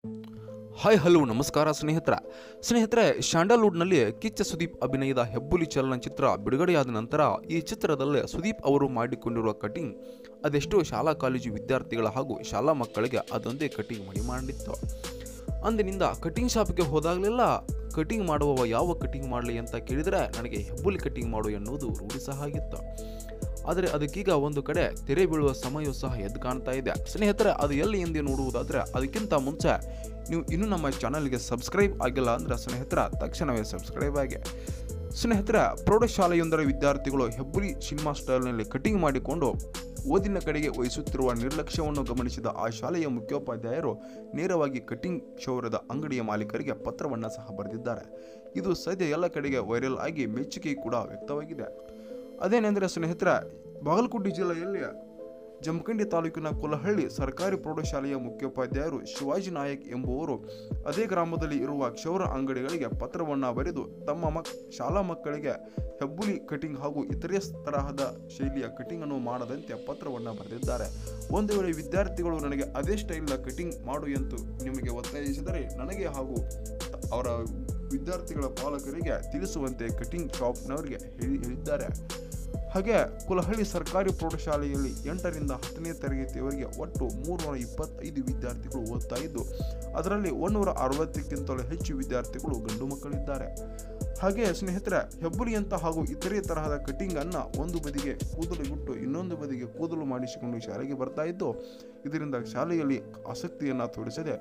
hi hello ನಮಸ್ಕಾರ ಸ್ನೇಹಿತರ ಸ್ನೇಹಿತರೆ ಸ್ಯಾಂಡಲ್ವುಡ್ನಲ್ಲಿ ಕಿಚ್ಚ ಸುದೀಪ್ ಅಭಿನಯದ ಹೆಬ್ಬುಲಿ ಚಲನಚಿತ್ರ ಬಿಡುಗಡೆಯಾದ ನಂತರ ಈ ಚಿತ್ರದಲ್ಲಿ ಸುದೀಪ್ ಅವರು ಮಾಡಿಕೊಂಡಿರುವ ಕಟಿಂಗ್ ಅದೆಷ್ಟೋ ಶಾಲಾ ಕಾಲೇಜು ವಿದ್ಯಾರ್ಥಿಗಳ ಹಾಗೂ ಶಾಲಾ ಮಕ್ಕಳಿಗೆ ಅದೊಂದೇ ಕಟಿಂಗ್ ಮಣಿ ಮಾಡಿತ್ತು ಅಂದಿನಿಂದ ಕಟಿಂಗ್ ಶಾಪ್ಗೆ ಹೋದಾಗಲೆಲ್ಲ ಕಟಿಂಗ್ ಮಾಡುವವ ಯಾವ ಕಟಿಂಗ್ ಮಾಡಲಿ ಅಂತ ಕೇಳಿದರೆ ನನಗೆ ಹೆಬ್ಬುಲಿ ಕಟಿಂಗ್ ಮಾಡು ಎನ್ನುವುದು ರೂಢಿ ಸಹ ಆಗಿತ್ತು ಆದರೆ ಅದಕ್ಕೀಗ ಒಂದು ಕಡೆ ತೆರೆ ಬೀಳುವ ಸಮಯವೂ ಸಹ ಎದ್ದು ಕಾಣ್ತಾ ಇದೆ ಸ್ನೇಹಿತರೆ ಅದು ಎಲ್ಲಿ ಎಂದು ನೋಡುವುದಾದರೆ ಅದಕ್ಕಿಂತ ಮುಂಚೆ ನೀವು ಇನ್ನೂ ನಮ್ಮ ಚಾನಲ್ಗೆ ಸಬ್ಸ್ಕ್ರೈಬ್ ಆಗಿಲ್ಲ ಅಂದರೆ ಸ್ನೇಹಿತರ ತಕ್ಷಣವೇ ಸಬ್ಸ್ಕ್ರೈಬ್ ಆಗಿ ಸ್ನೇಹಿತರ ಪ್ರೌಢಶಾಲೆಯೊಂದರ ವಿದ್ಯಾರ್ಥಿಗಳು ಹೆಬ್ಬುಲಿ ಸಿನಿಮಾ ಸ್ಟೈಲ್ನಲ್ಲಿ ಕಟಿಂಗ್ ಮಾಡಿಕೊಂಡು ಓದಿನ ಕಡೆಗೆ ವಹಿಸುತ್ತಿರುವ ನಿರ್ಲಕ್ಷ್ಯವನ್ನು ಗಮನಿಸಿದ ಆ ಶಾಲೆಯ ಮುಖ್ಯೋಪಾಧ್ಯಾಯರು ನೇರವಾಗಿ ಕಟಿಂಗ್ ಶೌರ್ಯದ ಅಂಗಡಿಯ ಮಾಲೀಕರಿಗೆ ಪತ್ರವನ್ನು ಸಹ ಬರೆದಿದ್ದಾರೆ ಇದು ಸದ್ಯ ಎಲ್ಲ ಕಡೆಗೆ ವೈರಲ್ ಆಗಿ ಮೆಚ್ಚುಗೆ ಕೂಡ ವ್ಯಕ್ತವಾಗಿದೆ ಅದೇನೆಂದರೆ ಸ್ನೇಹಿತರ ಬಾಗಲಕೋಟೆ ಜಿಲ್ಲೆಯಲ್ಲಿ ಜಮಖಂಡಿ ತಾಲೂಕಿನ ಕುಲಹಳ್ಳಿ ಸರ್ಕಾರಿ ಪ್ರೌಢಶಾಲೆಯ ಮುಖ್ಯೋಪಾಧ್ಯಾಯರು ಶಿವಾಜಿ ನಾಯಕ್ ಎಂಬುವರು ಅದೇ ಗ್ರಾಮದಲ್ಲಿ ಇರುವ ಕ್ಷೌರ ಅಂಗಡಿಗಳಿಗೆ ಪತ್ರವನ್ನು ಬರೆದು ತಮ್ಮ ಮಕ್ ಶಾಲಾ ಮಕ್ಕಳಿಗೆ ಹೆಬ್ಬುಲಿ ಕಟಿಂಗ್ ಹಾಗೂ ಇತರೆ ತರಹದ ಶೈಲಿಯ ಕಟಿಂಗ್ ಅನ್ನು ಮಾಡದಂತೆ ಪತ್ರವನ್ನು ಬರೆದಿದ್ದಾರೆ ಒಂದು ವೇಳೆ ವಿದ್ಯಾರ್ಥಿಗಳು ನನಗೆ ಅದೇ ಸ್ಟೈಲ್ನ ಕಟಿಂಗ್ ಮಾಡು ಎಂದು ನಿಮಗೆ ಒತ್ತಾಯಿಸಿದರೆ ನನಗೆ ಹಾಗೂ ಅವರ ವಿದ್ಯಾರ್ಥಿಗಳ ಪಾಲಕರಿಗೆ ತಿಳಿಸುವಂತೆ ಕಟಿಂಗ್ ಶಾಪ್ನವರಿಗೆ ಹೇಳಿ ಹೇಳಿದ್ದಾರೆ ಹಾಗೆ ಕುಲಹಳ್ಳಿ ಸರ್ಕಾರಿ ಪ್ರೌಢಶಾಲೆಯಲ್ಲಿ ಎಂಟರಿಂದ ಹತ್ತನೇ ತರಗತಿಯವರೆಗೆ ಒಟ್ಟು ಮೂರ್ನೂರ ಇಪ್ಪತ್ತೈದು ವಿದ್ಯಾರ್ಥಿಗಳು ಓದ್ತಾ ಇದ್ದು ಅದರಲ್ಲಿ ಒಂದೂರ ಅರವತ್ತಕ್ಕಿಂತಲೂ ಹೆಚ್ಚು ವಿದ್ಯಾರ್ಥಿಗಳು ಗಂಡು ಮಕ್ಕಳಿದ್ದಾರೆ ಹಾಗೆ ಸ್ನೇಹಿತರೆ ಹೆಬ್ಬುಲಿಯಂತ ಹಾಗೂ ಇತರೆ ತರಹದ ಕಟಿಂಗ್ ಅನ್ನ ಒಂದು ಬದಿಗೆ ಕೂದಲು ಬಿಟ್ಟು ಇನ್ನೊಂದು ಬದಿಗೆ ಕೂದಲು ಮಾಡಿಸಿಕೊಂಡು ಶಾಲೆಗೆ ಬರ್ತಾ ಇದ್ದು ಇದರಿಂದ ಶಾಲೆಯಲ್ಲಿ ಆಸಕ್ತಿಯನ್ನು ತೋರಿಸದೆ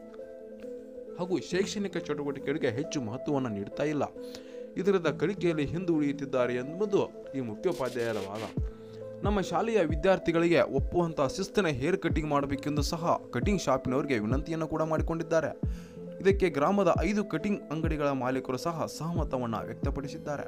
ಹಾಗೂ ಶೈಕ್ಷಣಿಕ ಚಟುವಟಿಕೆಗಳಿಗೆ ಹೆಚ್ಚು ಮಹತ್ವವನ್ನು ನೀಡ್ತಾ ಇಲ್ಲ ಇದರಿಂದ ಕಲಿಕೆಯಲ್ಲಿ ಹಿಂದುಳಿಯುತ್ತಿದ್ದಾರೆ ಎಂಬುದು ಈ ಮುಖ್ಯೋಪಾಧ್ಯಾಯರ ವಾದ ನಮ್ಮ ಶಾಲೆಯ ವಿದ್ಯಾರ್ಥಿಗಳಿಗೆ ಒಪ್ಪುವಂತಹ ಶಿಸ್ತಿನ ಹೇರ್ ಕಟಿಂಗ್ ಮಾಡಬೇಕೆಂದು ಸಹ ಕಟಿಂಗ್ ಶಾಪಿನವರಿಗೆ ವಿನಂತಿಯನ್ನು ಕೂಡ ಮಾಡಿಕೊಂಡಿದ್ದಾರೆ ಇದಕ್ಕೆ ಗ್ರಾಮದ ಐದು ಕಟಿಂಗ್ ಅಂಗಡಿಗಳ ಮಾಲೀಕರು ಸಹ ಸಹಮತವನ್ನು ವ್ಯಕ್ತಪಡಿಸಿದ್ದಾರೆ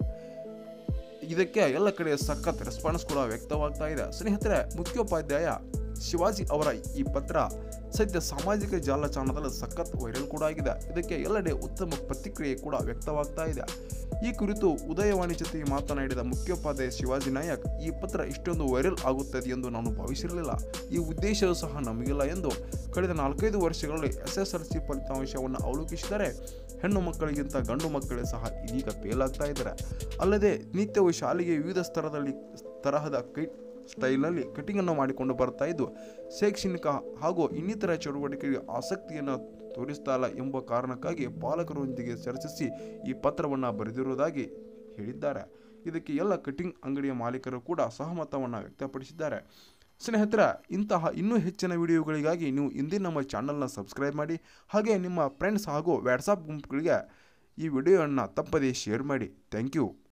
ಇದಕ್ಕೆ ಎಲ್ಲ ಕಡೆ ಸಖತ್ ರೆಸ್ಪಾನ್ಸ್ ಕೂಡ ವ್ಯಕ್ತವಾಗ್ತಾ ಇದೆ ಸ್ನೇಹಿತರೆ ಮುಖ್ಯೋಪಾಧ್ಯಾಯ ಶಿವಾಜಿ ಅವರ ಈ ಪತ್ರ ಸದ್ಯ ಸಾಮಾಜಿಕ ಜಾಲತಾಣದಲ್ಲಿ ಸಖತ್ ವೈರಲ್ ಕೂಡ ಆಗಿದೆ ಇದಕ್ಕೆ ಎಲ್ಲೆಡೆ ಉತ್ತಮ ಪ್ರತಿಕ್ರಿಯೆ ಕೂಡ ವ್ಯಕ್ತವಾಗ್ತಾ ಇದೆ ಈ ಕುರಿತು ಉದಯವಾಣಿ ಜೊತೆಗೆ ಮಾತನಾಡಿದ ಮುಖ್ಯೋಪಾಧ್ಯಾಯ ಶಿವಾಜಿ ನಾಯಕ್ ಈ ಪತ್ರ ಇಷ್ಟೊಂದು ವೈರಲ್ ಆಗುತ್ತದೆ ಎಂದು ನಾನು ಭಾವಿಸಿರಲಿಲ್ಲ ಈ ಉದ್ದೇಶವೂ ಸಹ ನಮಗಿಲ್ಲ ಎಂದು ಕಳೆದ ನಾಲ್ಕೈದು ವರ್ಷಗಳಲ್ಲಿ ಎಸ್ ಎಸ್ ಎಲ್ ಸಿ ಫಲಿತಾಂಶವನ್ನು ಅವಲೋಕಿಸಿದರೆ ಹೆಣ್ಣು ಮಕ್ಕಳಿಗಿಂತ ಗಂಡು ಮಕ್ಕಳೇ ಸಹ ಇದೀಗ ಫೇಲ್ ಆಗ್ತಾ ಇದ್ದಾರೆ ಅಲ್ಲದೆ ನಿತ್ಯವೂ ಶಾಲೆಗೆ ವಿವಿಧ ಸ್ತರದಲ್ಲಿ ತರಹದ ಕೈ ಸ್ಟೈಲ್ನಲ್ಲಿ ಕಟಿಂಗನ್ನು ಮಾಡಿಕೊಂಡು ಬರ್ತಾ ಇದ್ದು ಶೈಕ್ಷಣಿಕ ಹಾಗೂ ಇನ್ನಿತರ ಚಟುವಟಿಕೆಗೆ ಆಸಕ್ತಿಯನ್ನು ತೋರಿಸ್ತಾ ಇಲ್ಲ ಎಂಬ ಕಾರಣಕ್ಕಾಗಿ ಪಾಲಕರೊಂದಿಗೆ ಚರ್ಚಿಸಿ ಈ ಪತ್ರವನ್ನು ಬರೆದಿರುವುದಾಗಿ ಹೇಳಿದ್ದಾರೆ ಇದಕ್ಕೆ ಎಲ್ಲ ಕಟಿಂಗ್ ಅಂಗಡಿಯ ಮಾಲೀಕರು ಕೂಡ ಸಹಮತವನ್ನು ವ್ಯಕ್ತಪಡಿಸಿದ್ದಾರೆ ಸ್ನೇಹಿತರ ಇಂತಹ ಇನ್ನೂ ಹೆಚ್ಚಿನ ವಿಡಿಯೋಗಳಿಗಾಗಿ ನೀವು ಇಂದಿನ ನಮ್ಮ ಚಾನಲ್ನ ಸಬ್ಸ್ಕ್ರೈಬ್ ಮಾಡಿ ಹಾಗೆ ನಿಮ್ಮ ಫ್ರೆಂಡ್ಸ್ ಹಾಗೂ ವಾಟ್ಸಪ್ ಗುಂಪುಗಳಿಗೆ ಈ ವಿಡಿಯೋವನ್ನು ತಪ್ಪದೇ ಶೇರ್ ಮಾಡಿ ಥ್ಯಾಂಕ್ ಯು